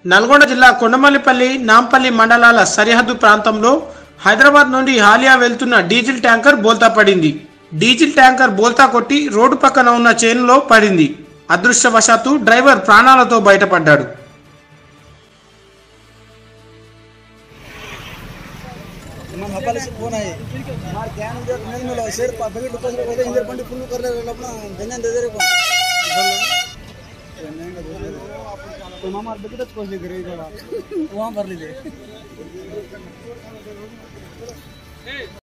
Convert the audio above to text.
నల్గొండ జిల్లా కొండమల్లిపల్లి నాంపల్లి మండలాల సరిహద్దు ప్రాంతంలో హైదరాబాద్ నుండి హాలియా వెళ్తున్న డీజిల్ ట్యాంకర్ బోల్తా పడింది డీజిల్ ట్యాంకర్ బోల్తా కొట్టి రోడ్డు పక్కన ఉన్న చేనులో పడింది అదృష్టవశాత్తు డ్రైవర్ ప్రాణాలతో బయటపడ్డాడు ನಮ್ಮ ಹಬ್ಬಲ್ಲಿ ಫೋನ್ ಆಗಿ ಮಾಡಿ ಕ್ಯಾನ್ ಇದೆ ಮೇಲೆ ಮೇಲೆ ಸೇರಿ ಬಕೆಟ್ ಉಪಯೋಗ ಹೋದೆ ಹಿಂದೆ ಬಂದು ಫುಲ್ ಕರ್ಲೆ ಲಪ್ನ ಬೆನ್ನ ದೇದರೆ तो मामा बकेटच पोहोचले घरी वहाँ भरलेले